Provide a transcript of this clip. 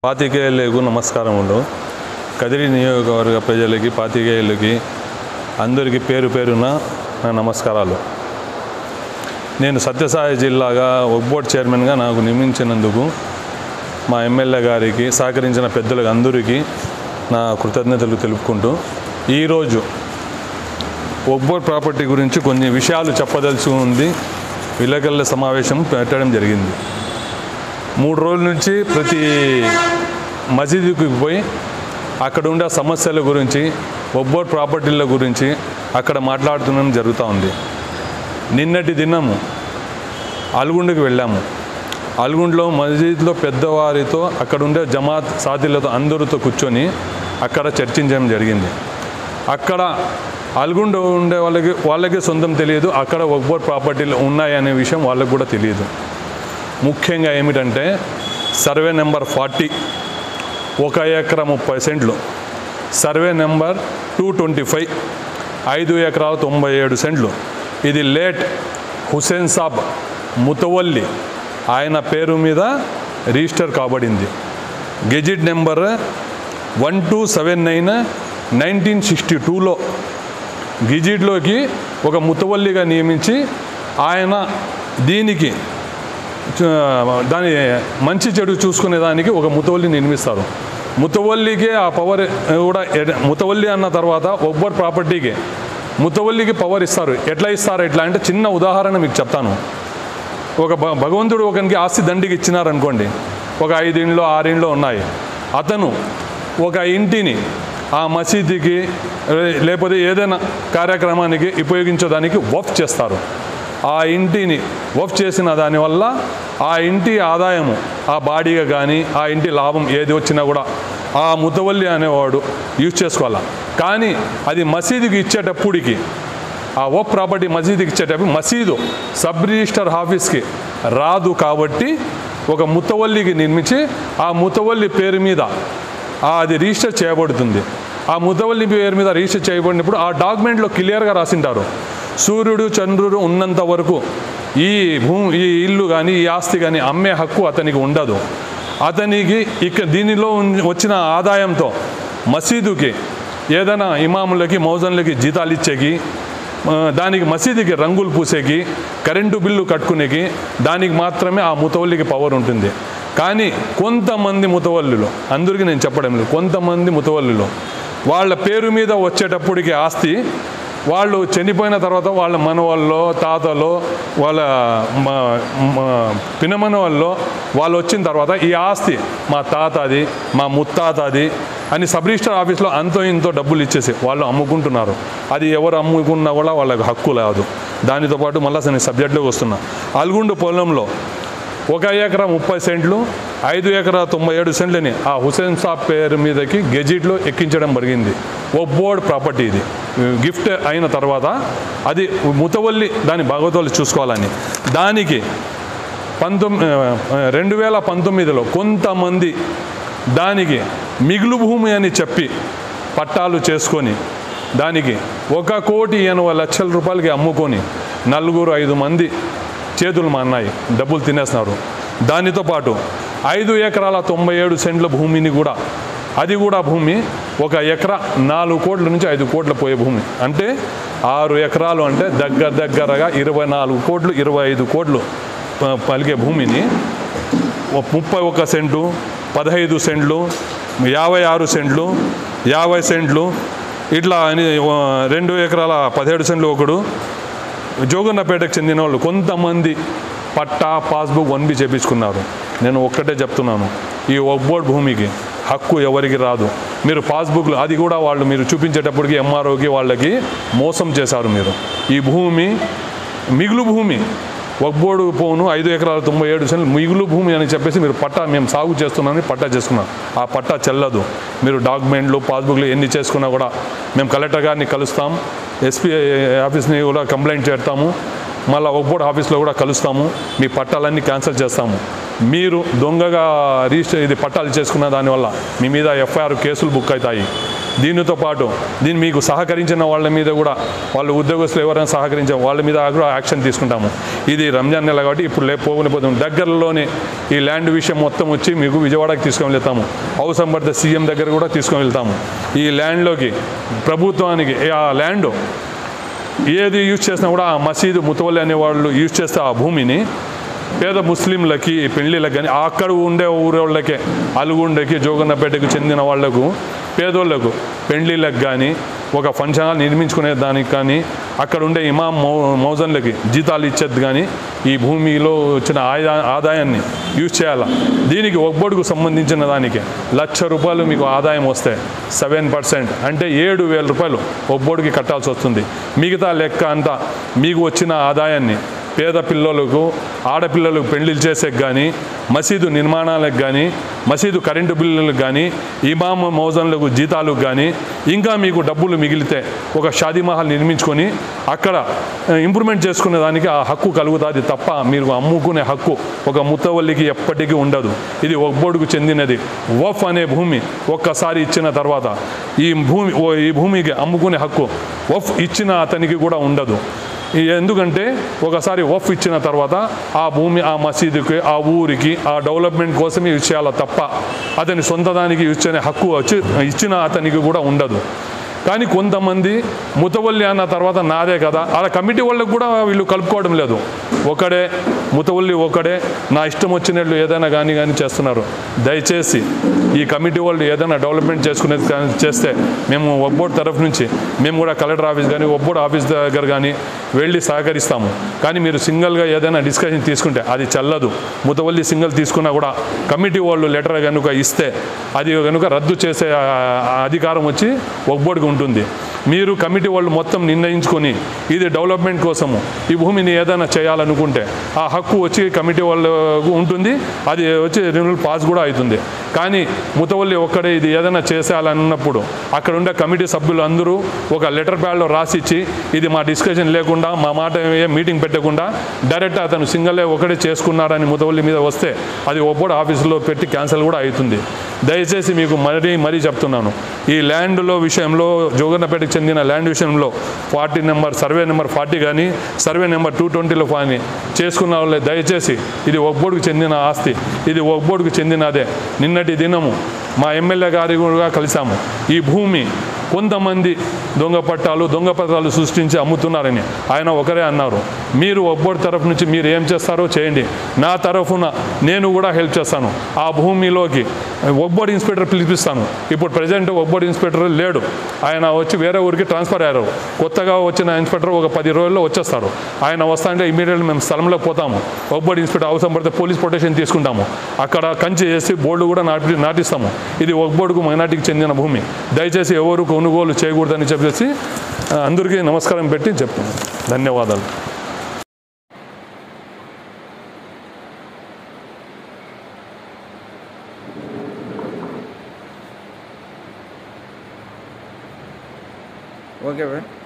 పాతికేయులకు నమస్కారములు కదిరి నియోజకవర్గ ప్రజలకి పాతికేయులకి అందరికీ పేరు పేరున నా నమస్కారాలు నేను సత్యసాయి జిల్లాగా వక్ బోర్డ్ చైర్మన్గా నాకు నియమించినందుకు మా ఎమ్మెల్యే గారికి సహకరించిన పెద్దలకు అందరికీ నా కృతజ్ఞతలు తెలుపుకుంటూ ఈరోజు వక్ బోర్డ్ ప్రాపర్టీ గురించి కొన్ని విషయాలు చెప్పదలిచి ఉంది విలేకరుల సమావేశం పెట్టడం జరిగింది మూడు రోజుల నుంచి ప్రతి మసీదుకి పోయి అక్కడ ఉండే సమస్యల గురించి ఒబ్బోట్ ప్రాపర్టీల గురించి అక్కడ మాట్లాడుతున్నాం జరుగుతూ ఉంది నిన్నటి దినము అల్గుండ్కి వెళ్ళాము అల్గుండ్లో మసీద్లో పెద్దవారితో అక్కడ ఉండే జమాత్ సాథీలతో అందరితో కూర్చొని అక్కడ చర్చించడం జరిగింది అక్కడ అల్గుండ ఉండే వాళ్ళకి వాళ్ళకి సొంతం తెలియదు అక్కడ ఒక్బోట్ ప్రాపర్టీలు ఉన్నాయనే విషయం వాళ్ళకి కూడా తెలియదు ముఖ్యంగా ఏమిటంటే సర్వే నెంబర్ ఫార్టీ ఒక ఎకరా ముప్పై సెంట్లు survey number two twenty five ఐదు ఎకరాల తొంభై ఏడు సెంట్లు ఇది లేట్ హుసేన్ సాబ్ ముతవల్లి ఆయన పేరు మీద రిజిస్టర్ కాబడింది gazette number one two seven nine nineteen sixty టూలో గెజిట్లోకి ఒక ముతవల్లిగా నియమించి ఆయన దీనికి చ- దాని మంచి చెడు చూసుకునే దానికి ఒక ముతవల్లి నిర్మిస్తారు ముతవల్లికి ఆ పవర్ కూడా ఎడ- ముతవల్లి అన్న తర్వాత ఒబ్బర్ ప్రాపర్టీకి ముతవల్లికి పవర్ ఇస్తారు ఎట్లా ఇస్తారు ఎట్లా అంటే చిన్న ఉదాహరణ మీకు చెప్తాను ఒక భ- భగవంతుడు ఒకనికి ఆస్తి దండికి ఇచ్చినారనుకోండి ఒక ఐదిండ్లో ఆరిండ్లో ఉన్నాయి అతను ఒక ఇంటిని ఆ మసీదుకి లే- లేకపోతే ఏదైనా కార్యక్రమానికి ఉపయోగించడానికి వఫ్ చేస్తారు ఆ ఇంటిని వఫ్ చేసిన దానివల్ల ఆ ఇంటి ఆదాయము ఆ బాడీగా కానీ ఆ ఇంటి లాభం ఏది వచ్చినా కూడా ఆ ముతవల్లి అనేవాడు యూజ్ చేసుకోవాలా కానీ అది మసీదుకి ఇచ్చేటప్పటికి ఆ ఓ ప్రాపర్టీ మసీదుకి ఇచ్చేటప్పుడు మసీదు సబ్ రిజిస్టర్ ఆఫీస్కి రాదు కాబట్టి ఒక ముతవల్లికి నిర్మించి ఆ ముతవల్లి పేరు మీద ఆ అది రిజిస్టర్ చేయబడుతుంది ఆ ముతవల్లి పేరు మీద రిజిస్టర్ చేయబడినప్పుడు ఆ డాక్యుమెంట్లో క్లియర్గా రాసింటారు సూర్యుడు చంద్రుడు ఉన్నంత వరకు ఈ భూ ఈ ఇల్లు కానీ ఈ ఆస్తి కానీ అమ్మే హక్కు అతనికి ఉండదు అతనికి ఇక దీనిలో ఉన్- వచ్చిన ఆదాయంతో మసీదుకి ఏదైనా ఇమాములకి మౌజన్లకి జీతాలు ఇచ్చేకి ఆ, దానికి మసీదుకి రంగులు పూసేకి కరెంటు బిల్లు కట్టుకునేకి దానికి మాత్రమే ఆ ముతవల్లికి పవర్ ఉంటుంది కానీ కొంతమంది ముతవల్లులు అందరికీ నేను చెప్పడం లేదు కొంతమంది ముతవల్లులు వాళ్ళ పేరు మీద వచ్చేటప్పటికి ఆస్తి వాళ్ళు చనిపోయిన తర్వాత వాళ్ళ మనవాళ్ళలో తాతలో వాళ్ళ మా పినమన వాళ్ళలో వాళ్ళు వచ్చిన తర్వాత ఈ ఆస్తి మా తాతది మా ముత్తాతది అని సబ్ రిజిస్టర్ ఆఫీస్లో అంతో ఇంతో డబ్బులు ఇచ్చేసి వాళ్ళు అమ్ముకుంటున్నారు అది ఎవరు అమ్ముకున్నా కూడా వాళ్ళకి హక్కు లేదు దానితో పాటు మళ్ళీ నేను సబ్జెక్టులోకి వస్తున్నా అల్గుండు పొలంలో ఒక ఎకరా ముప్పై సెంట్లు ఐదు ఎకరా తొంభై ఏడు సెంట్లని ఆ హుసేన్ సాబ్ పేరు మీదకి గెజిట్లో ఎక్కించడం జరిగింది ఓ బోర్డ్ ప్రాపర్టీ ఇది గిఫ్ట్ అయిన తర్వాత అది ముతవల్లి దాని భాగవతాలు చూసుకోవాలని దానికి పంతొమ్మిది రెండు వేల పంతొమ్మిదిలో కొంతమంది దానికి మిగులు భూమి అని చెప్పి పట్టాలు చేసుకొని దానికి ఒక కోటి ఎనభై లక్షల రూపాయలకి అమ్ముకొని నలుగురు ఐదు మంది చేతులు మాన్నాయి డబ్బులు తినేస్తున్నారు దానితో పాటు ఐదు ఎకరాల తొంభై ఏడు సెంట్ల భూమిని కూడా అది కూడా భూమి ఒక ఎకరా నాలుగు కోట్ల నుంచి ఐదు కోట్ల పోయే భూమి అంటే ఆరు ఎకరాలు అంటే దగ్గర దగ్గరగా ఇరవై నాలుగు కోట్లు ఇరవై ఐదు కోట్లు ప- పలికే భూమిని ఓ ముప్పై ఒక్క సెంటు పదహైదు సెంట్లు యాభై ఆరు సెంట్లు యాభై సెంట్లు ఇట్లా అని ఓ రెండు ఎకరాల పదిహేడు సెంట్లు ఒకడు జోగన్నపేటకు చెందిన వాళ్ళు కొంతమంది పట్టా పాస్బుక్ వన్ బి చేపించుకున్నారు నేను ఒక్కటే చెప్తున్నాను ఈ ఒబ్బోర్డ్ భూమికి హక్కు ఎవరికి రాదు మీరు పాస్బుక్లు అది కూడా వాళ్ళు మీరు చూపించేటప్పటికి ఎంఆర్ఓకి వాళ్ళకి మోసం చేశారు మీరు ఈ భూమి మిగులు భూమి ఒబ్బోడు పోను ఐదు ఎకరాల తొంభై ఏడు సెంట్లు మిగులు భూమి అని చెప్పేసి మీరు పట్టా మేము సాగు చేస్తున్నామని పట్టా చేసుకున్నాం ఆ పట్టా చెల్లదు మీరు డాక్యుమెంట్లు పాస్బుక్లు ఎన్ని చేసుకున్నా కూడా మేము కలెక్టర్ గారిని కలుస్తాం ఎస్పీ ఆఫీస్ని కూడా కంప్లైంట్ చేస్తాము మళ్ళీ ఒక్కోటి ఆఫీస్లో కూడా కలుస్తాము మీ పట్టాలన్నీ క్యాన్సిల్ చేస్తాము మీరు దొంగగా రిజిస్టర్ ఇది పట్టాలు చేసుకున్న దానివల్ల మీ మీద ఎఫ్ఐఆర్ కేసులు బుక్ అవుతాయి దీనితో పాటు దీన్ని మీకు సహకరించిన వాళ్ళ మీద కూడా వాళ్ళు ఉద్యోగస్తులు ఎవరైనా సహకరించే వాళ్ళ మీద కూడా యాక్షన్ తీసుకుంటాము ఇది రంజాన్ నెల కాబట్టి ఇప్పుడు లే పోగుని పోతాం దగ్గరలోనే ఈ ల్యాండ్ విషయం మొత్తం వచ్చి మీకు విజయవాడకి తీసుకొని వెళ్తాము అవసరం పడితే సీఎం దగ్గర కూడా తీసుకొని వెళ్తాము ఈ ల్యాండ్లోకి ప్రభుత్వానికి ఆ ల్యాండ్ ఏది యూజ్ చేసినా కూడా ఆ మసీదు ముతవల్లి అనే వాళ్ళు యూజ్ చేస్తే ఆ భూమిని పేద ముస్లింలకి పెళ్ళిళ్ళకి కానీ అక్కడ ఉండే ఊరోళ్ళకే అలుగుండకి జోగన్నపేటకు చెందిన వాళ్లకు పేదోళ్లకు పెళ్ళిళ్ళకి కానీ ఒక ఫంక్షన్ హాల్ నిర్మించుకునే దానికి కానీ అక్కడ ఉండే ఇమాం మౌ మౌజన్లకి జీతాలు ఇచ్చేది కానీ ఈ భూమిలో వచ్చిన ఆయా ఆదాయాన్ని యూజ్ చేయాలా దీనికి ఒబ్బొడుకు సంబంధించిన దానికి లక్ష రూపాయలు మీకు ఆదాయం వస్తే సెవెన్ పర్సెంట్ అంటే ఏడు వేల రూపాయలు ఒబ్బొడికి కట్టాల్సి వస్తుంది మిగతా లెక్క అంతా మీకు వచ్చిన ఆదాయాన్ని పేద పిల్లలకు ఆడపిల్లలకు పెళ్లిళ్ళు చేసేకి కానీ మసీదు నిర్మాణాలకు కానీ మసీదు కరెంటు బిల్లులకు కానీ ఇమాం మౌజన్లకు జీతాలకు కానీ ఇంకా మీకు డబ్బులు మిగిలితే ఒక షాదీ మహల్ నిర్మించుకొని అక్కడ ఇంప్రూవ్మెంట్ చేసుకునే దానికి ఆ హక్కు కలుగుతుంది తప్ప మీరు అమ్ముకునే హక్కు ఒక ముత్తవల్లికి ఎప్పటికీ ఉండదు ఇది ఒబ్బొడుకు చెందినది వఫ్ అనే భూమి ఒక్కసారి ఇచ్చిన తర్వాత ఈ భూమి ఓ- ఈ భూమికి అమ్ముకునే హక్కు వఫ్ ఇచ్చిన అతనికి కూడా ఉండదు ఈ ఎందుకంటే ఒకసారి వఫ్ ఇచ్చిన తర్వాత ఆ భూమి ఆ మసీదుకి ఆ ఊరికి ఆ డెవలప్మెంట్ కోసమే యూజ్ చేయాలి తప్ప అతని సొంత దానికి యూజ్ చేయని హక్కు వచ్చి ఇచ్చిన అతనికి కూడా ఉండదు కానీ కొంతమంది ముతవల్లి అన్న తర్వాత నాదే కదా అలా కమిటీ వాళ్ళకు కూడా వీళ్ళు కలుపుకోవడం లేదు ఒకడే ముతవల్లి ఒకడే నా ఇష్టం వచ్చినట్లు ఏదైనా కానీ కానీ చేస్తున్నారు దయచేసి ఈ కమిటీ వాళ్ళు ఏదైనా డెవలప్మెంట్ చేసుకునేది కానీ చేస్తే మేము ఒబ్బోర్డు తరఫు నుంచి మేము కూడా కలెక్టర్ ఆఫీస్ కానీ ఒబ్బోర్డు ఆఫీస్ దగ్గర కానీ వెళ్ళి సహకరిస్తాము కానీ మీరు సింగిల్గా ఏదైనా డిస్కషన్ తీసుకుంటే అది చల్లదు ముతవల్లి సింగిల్ తీసుకున్నా కూడా కమిటీ వాళ్ళు లెటర్ కనుక ఇస్తే అది కనుక రద్దు చేసే ఆ, ఆ అధికారం వచ్చి ఒబ్బోడికి ఉంటుంది మీరు కమిటీ వాళ్ళు మొత్తం నిర్ణయించుకొని ఇది డెవలప్మెంట్ కోసము ఈ భూమిని ఏదైనా చేయాలనుకుంటే ఆ హక్కు వచ్చి కమిటీ వాళ్ళకు ఉంటుంది అది వచ్చి రెన్యూల్ పాస్ కూడా అవుతుంది కానీ ముతవల్లి ఒక్కడే ఇది ఏదైనా చేసేయాలన్నప్పుడు అక్కడ ఉండే కమిటీ సభ్యులు అందరూ ఒక లెటర్ ప్యాడ్లో రాసిచ్చి ఇది మా డిస్కషన్ లేకుండా మా మాట ఏ మీటింగ్ పెట్టకుండా డైరెక్ట్ అతను సింగలే ఒకటే చేసుకున్నాడని ముతవల్లి మీద వస్తే అది ఒబ్బోడు ఆఫీసులో పెట్టి క్యాన్సిల్ కూడా అవుతుంది దయచేసి మీకు మరీ మరీ చెప్తున్నాను ఈ ల్యాండ్లో విషయంలో జోగన్నపేటకు చెందిన ల్యాండ్ విషయంలో forty number survey number forty కానీ సర్వే నెంబర్ టూ ట్వంటీలో కానీ చేసుకున్న వాళ్ళే దయచేసి ఇది ఒబ్బోడుకు చెందిన ఆస్తి ఇది ఒబ్బోడుకు చెందినదే నిన్నటి దినము మా ఎమ్మెల్యే గారి కూడా కలిసాము ఈ భూమి కొంతమంది దొంగ పట్టాలు దొంగ పత్రాలు సృష్టించి అమ్ముతున్నారని ఆయన ఒకరే అన్నారు మీరు ఒబ్బోడి తరఫు నుంచి మీరు ఏం చేస్తారో చేయండి నా తరఫున నేను కూడా హెల్ప్ చేస్తాను ఆ భూమిలోకి ఒబ్బోడి ఇన్స్పెక్టర్ పిలిపిస్తాను ఇప్పుడు ప్రజెంట్ ఒబ్బోడి ఇన్స్పెక్టర్ లేడు ఆయన వచ్చి వేరే ఊరికి ట్రాన్స్ఫర్ అయ్యారు కొత్తగా వచ్చిన ఇన్స్పెక్టర్ ఒక పది రోజుల్లో వచ్చేస్తారు ఆయన వస్తా అంటే ఇమీడియట్గా మేము స్థలంలోకి పోతాము ఒబ్బోడి ఇన్స్పెక్టర్ అవసరం పడితే పోలీస్ ప్రొటెక్షన్ తీసుకుంటాము అక్కడ కంచి చేసి బోర్డు కూడా నాటి నాటిస్తాము ఇది ఒబ్బోడుకు మైనార్టీకి చెందిన భూమి దయచేసి ఎవరు కొనుగోలు చేయకూడదని చెప్పేసి ఆ, అందరికీ నమస్కారం పెట్టి చెప్తాను ధన్యవాదాలు ఓకే ఫ్రెండ్